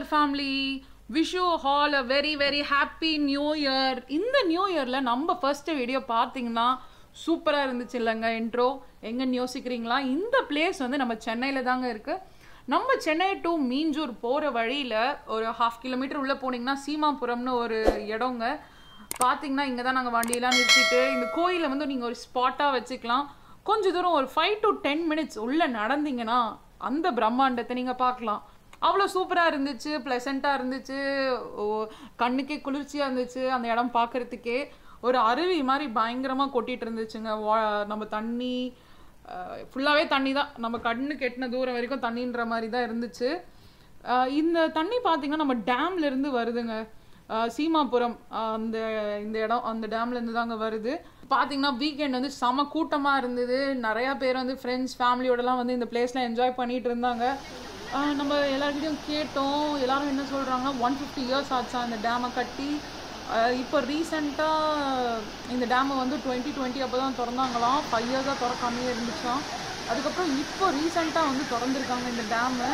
year family wish you all a very very happy new year இந்த new இயரில் நம்ம first video பார்த்தீங்கன்னா சூப்பராக இருந்துச்சு இல்லைங்க இன்ட்ரோ எங்கன்னு யோசிக்கிறீங்களா இந்த பிளேஸ் வந்து நம்ம சென்னையில் தாங்க இருக்குது நம்ம சென்னை டு மீஞ்சூர் போகிற வழியில் ஒரு ஹாஃப் கிலோமீட்டர் உள்ளே போனீங்கன்னா சீமாபுரம்னு ஒரு இடங்க பார்த்தீங்கன்னா இங்கே தான் நாங்கள் வண்டியெல்லாம் நிறுத்திட்டு இந்த கோயிலை வந்து நீங்கள் ஒரு ஸ்பாட்டாக வச்சுக்கலாம் கொஞ்ச தூரம் ஒரு ஃபைவ் டு டென் மினிட்ஸ் உள்ளே நடந்தீங்கன்னா அந்த பிரம்மாண்டத்தை நீங்கள் பார்க்கலாம் அவ்வளோ சூப்பராக இருந்துச்சு ப்ளசண்ட்டாக இருந்துச்சு ஓ, கண்ணுக்கே குளிர்ச்சியாக இருந்துச்சு அந்த இடம் பார்க்கறதுக்கே ஒரு அருவி மாதிரி பயங்கரமாக கொட்டிட்டு இருந்துச்சுங்க வா- நம்ம தண்ணி ஃபுல்லாகவே தண்ணி தான் நம்ம கண்ணு கெட்டின தூரம் வரைக்கும் தண்ணின்ற மாதிரி தான் இருந்துச்சு அஹ் இந்த தண்ணி பார்த்தீங்கன்னா நம்ம டேம்ல இருந்து வருதுங்க அஹ் சீமாபுரம் அஹ் அந்த இந்த இடம் அந்த டேம்ல இருந்து தாங்க வருது பார்த்தீங்கன்னா வீக்கெண்ட் வந்து செம கூட்டமாக இருந்தது நிறையா பேர் வந்து ஃப்ரெண்ட்ஸ் ஃபேமிலியோடலாம் வந்து இந்த பிளேஸ்ல என்ஜாய் பண்ணிட்டு இருந்தாங்க அஹ் நம்ம எல்லாருக்கிட்டையும் கேட்டோம் எல்லாரும் என்ன சொல்கிறாங்கன்னா ஒன் ஃபிஃப்டி இயர்ஸ் ஆச்சா இந்த டேமை கட்டி அஹ் இப்போ ரீசெண்டாக இந்த டேமை வந்து டுவெண்ட்டி டுவெண்ட்டி அப்போ தான் திறந்தாங்களாம் ஃபைவ் இயர்ஸாக திறக்காமையே இருந்துச்சாம் அதுக்கப்புறம் இப்போ ரீசெண்டாக வந்து திறந்துருக்காங்க இந்த டேமு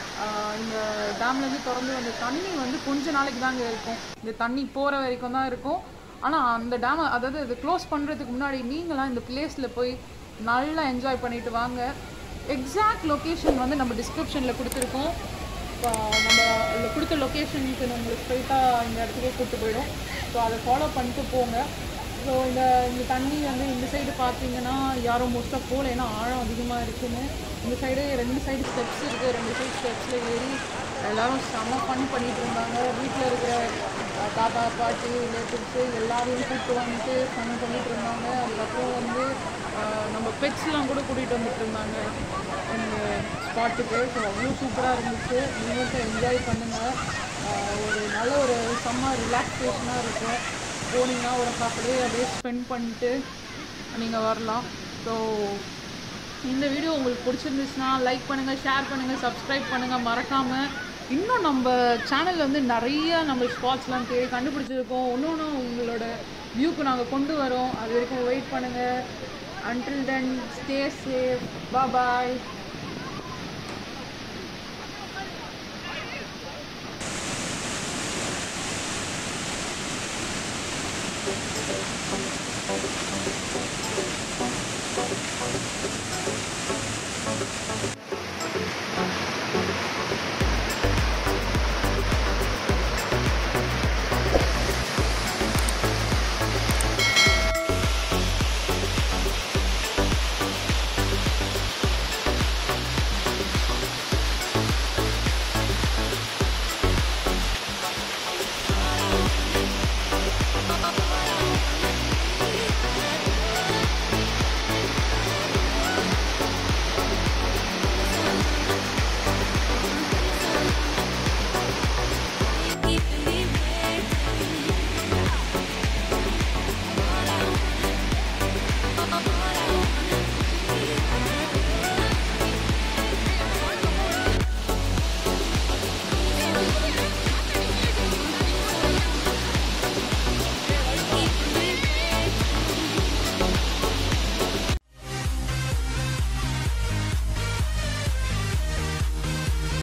இந்த டேம்லேருந்து திறந்து வந்த தண்ணி வந்து கொஞ்ச நாளைக்கு தாங்க இருக்கும் இந்த தண்ணி போகிற வரைக்கும் தான் இருக்கும் ஆனால் அந்த டேமை அதாவது இது க்ளோஸ் பண்ணுறதுக்கு முன்னாடி நீங்களாம் இந்த பிளேஸில் போய் நல்லா என்ஜாய் பண்ணிட்டு வாங்க எக்ஸாக்ட் லொக்கேஷன் வந்து நம்ம டிஸ்கிரிப்ஷனில் கொடுத்துருக்கோம் இப்போ நம்ம அதில் கொடுத்த லொக்கேஷனுக்கு நம்மளுக்கு ஸ்ட்ரைட்டாக இந்த இடத்துக்கே கூப்பிட்டு போயிடும் ஸோ அதை ஃபாலோ பண்ணிட்டு போங்க ஸோ இந்த இந்த தண்ணி வந்து இந்த சைடு பார்த்தீங்கன்னா யாரும் மோஸ்ட்டாக போகல ஏன்னா ஆழம் அதிகமாக இருக்குன்னு இந்த சைடு ரெண்டு சைடு ஸ்டெப்ஸ் இருக்குது ரெண்டு சைடு ஸ்டெப்ஸில் ஏறி எல்லாரும் செம்ம ஃபன் பண்ணிட்டு இருந்தாங்க வீட்டில் இருக்கிற அஹ், தாத்தா பாட்டி ரிலேட்டிவ்ஸு எல்லாரையும் கூப்பிட்டு வந்துட்டு ஃபன் பண்ணிட்டு இருந்தாங்க அதுக்கப்புறம் வந்து அஹ், நம்ம பெட்ஸ்லாம் கூட கூட்டிகிட்டு வந்துட்டு இருந்தாங்க இந்த ஸ்பாட்டுக்கு ஸோ அவ்வளோ சூப்பராக இருந்துச்சு நீங்களும் என்ஜாய் பண்ணுங்கள் ஒரு நல்ல ஒரு செம்ம ரிலாக்ஸேஷனாக இருக்கும் போனீங்கன்னா ஒரு ஹாஃப் டே அப்படியே ஸ்பெண்ட் பண்ணிட்டு நீங்கள் வரலாம் ஸோ இந்த வீடியோ உங்களுக்கு பிடிச்சிருந்துச்சுன்னா லைக் பண்ணுங்கள் ஷேர் பண்ணுங்கள் சப்ஸ்கிரைப் பண்ணுங்கள் மறக்காமல் இன்னும் நம்ம சேனலில் வந்து நிறைய நம்ம ஸ்பாட்ஸ்லாம் தேடி கண்டுபிடிச்சிருக்கோம் ஒன்று ஒன்று உங்களோட வியூக்கு நாங்கள் கொண்டு வரோம் அது வரைக்கும் வெயிட் பண்ணுங்கள் அன்டில் தென் ஸ்டே சேஃப் பாய்